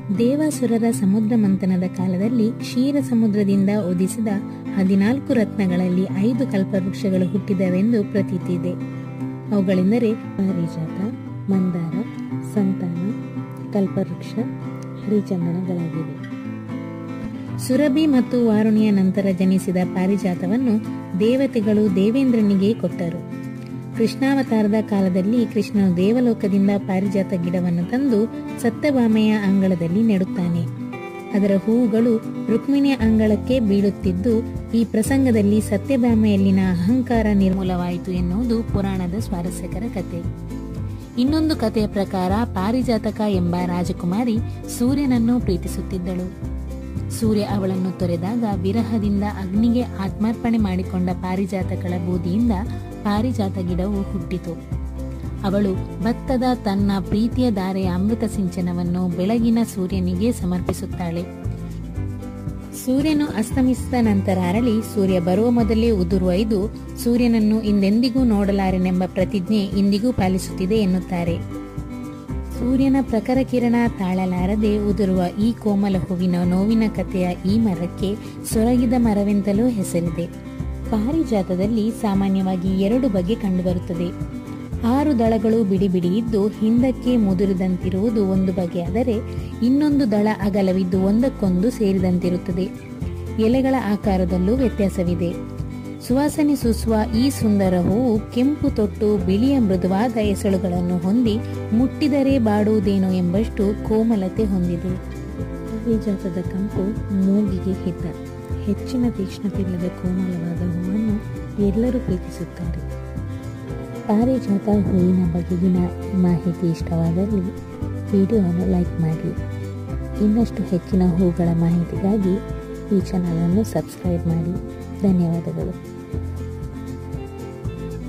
ದೇವಾಸುರರ ಸಮುದ್ರ ಮಂಥನದ ಕಾಲದಲ್ಲಿ ಕ್ಷೀರ ಸಮುದ್ರದಿಂದ ಉದಿಸಿದ ಹದಿನಾಲ್ಕು ರತ್ನಗಳಲ್ಲಿ ಐದು ಕಲ್ಪವೃಕ್ಷಗಳು ಹುಟ್ಟಿದವೆಂದು ಪ್ರತೀತಿ ಇದೆ ಅವುಗಳೆಂದರೆ ಪಾರಿಜಾತ ಮಂದಾರ ಸಂತಾನ ಕಲ್ಪವೃಕ್ಷ ಹರಿಚಂದನಗಳಾಗಿವೆ ಸುರಭಿ ಮತ್ತು ವಾರುಣಿಯ ನಂತರ ಜನಿಸಿದ ಪಾರಿಜಾತವನ್ನು ದೇವತೆಗಳು ದೇವೇಂದ್ರನಿಗೆ ಕೊಟ್ಟರು ಕೃಷ್ಣಾವತಾರದ ಕಾಲದಲ್ಲಿ ಕೃಷ್ಣನು ದೇವಲೋಕದಿಂದ ಪಾರಿಜಾತ ಗಿಡವನ್ನು ತಂದು ಸತ್ಯಭಾಮೆಯ ಅಂಗಳದಲ್ಲಿ ನೆಡುತ್ತಾನೆ ಅದರ ಹೂವುಗಳು ರುಕ್ಮಿಣಿಯ ಅಂಗಳಕ್ಕೆ ಬೀಳುತ್ತಿದ್ದು ಈ ಪ್ರಸಂಗದಲ್ಲಿ ಸತ್ಯಭಾಮೆಯಲ್ಲಿನ ಅಹಂಕಾರ ನಿರ್ಮೂಲವಾಯಿತು ಎನ್ನುವುದು ಪುರಾಣದ ಸ್ವಾರಸ್ಯಕರ ಕಥೆ ಇನ್ನೊಂದು ಕಥೆಯ ಪ್ರಕಾರ ಪಾರಿಜಾತಕ ಎಂಬ ರಾಜಕುಮಾರಿ ಸೂರ್ಯನನ್ನು ಪ್ರೀತಿಸುತ್ತಿದ್ದಳು ಸೂರ್ಯ ಅವಳನ್ನು ತೊರೆದಾಗ ವಿರಹದಿಂದ ಅಗ್ನಿಗೆ ಆತ್ಮಾರ್ಪಣೆ ಮಾಡಿಕೊಂಡ ಪಾರಿಜಾತಗಳ ಬೂದಿಯಿಂದ ಪಾರಿಜಾತ ಗಿಡವು ಹುಟ್ಟಿತು ಅವಳು ಭತ್ತದ ತನ್ನ ಪ್ರೀತಿಯ ಧಾರೆಯ ಅಮೃತ ಸಿಂಚನವನ್ನು ಬೆಳಗಿನ ಸೂರ್ಯನಿಗೆ ಸಮರ್ಪಿಸುತ್ತಾಳೆ ಸೂರ್ಯನು ಅಸ್ತಮಿಸಿದ ನಂತರ ಅರಳಿ ಸೂರ್ಯ ಬರುವ ಮೊದಲೇ ಉದುರುವೈದು ಸೂರ್ಯನನ್ನು ಇಂದೆಂದಿಗೂ ನೋಡಲಾರೆನೆಂಬ ಪ್ರತಿಜ್ಞೆ ಇಂದಿಗೂ ಪಾಲಿಸುತ್ತಿದೆ ಎನ್ನುತ್ತಾರೆ ಸೂರ್ಯನ ಪ್ರಖರ ಕಿರಣ ತಾಳಲಾರದೆ ಉದುರುವ ಈ ಕೋಮಲ ಹೂವಿನ ನೋವಿನ ಕಥೆಯ ಈ ಮರಕ್ಕೆ ಸೊರಗಿದ ಮರವೆಂತಲೂ ಹೆಸರಿದೆ ಪಾರಿಜಾತದಲ್ಲಿ ಸಾಮಾನ್ಯವಾಗಿ ಎರಡು ಬಗೆ ಕಂಡುಬರುತ್ತದೆ ಆರು ದಳಗಳು ಬಿಡಿ ಬಿಡಿ ಇದ್ದು ಹಿಂದಕ್ಕೆ ಮುದುರಿದಂತಿರುವುದು ಒಂದು ಬಗೆಯಾದರೆ ಇನ್ನೊಂದು ದಳ ಅಗಲವಿದ್ದು ಒಂದಕ್ಕೊಂದು ಸೇರಿದಂತಿರುತ್ತದೆ ಎಲೆಗಳ ಆಕಾರದಲ್ಲೂ ವ್ಯತ್ಯಾಸವಿದೆ ಸುವಾಸನೆ ಸೂಸುವ ಈ ಸುಂದರ ಹೂವು ಕೆಂಪು ತೊಟ್ಟು ಬಿಳಿಯ ಮೃದುವಾದ ಎಸಳುಗಳನ್ನು ಹೊಂದಿ ಮುಟ್ಟಿದರೆ ಬಾಡುವುದೇನೋ ಎಂಬಷ್ಟು ಕೋಮಲತೆ ಹೊಂದಿದೆ ಪಾರಿಜಾತದ ಕಂಪು ಮೂಗಿಗೆ ಹಿತ ಹೆಚ್ಚಿನ ತೀಕ್ಷ್ಣತೆಯಿಲ್ಲದ ಕೋಮಲವಾದ ಹೂವನ್ನು ಎಲ್ಲರೂ ಪ್ರೀತಿಸುತ್ತಾರೆ ಪಾರಿಜಾತ ಹೂವಿನ ಬಗೆಗಿನ ಮಾಹಿತಿ ಇಷ್ಟವಾದಲ್ಲಿ ವಿಡಿಯೋವನ್ನು ಲೈಕ್ ಮಾಡಿ ಇನ್ನಷ್ಟು ಹೆಚ್ಚಿನ ಹೂಗಳ ಮಾಹಿತಿಗಾಗಿ ಈ ಚಾನಲನ್ನು ಸಬ್ಸ್ಕ್ರೈಬ್ ಮಾಡಿ ಧನ್ಯವಾದಗಳು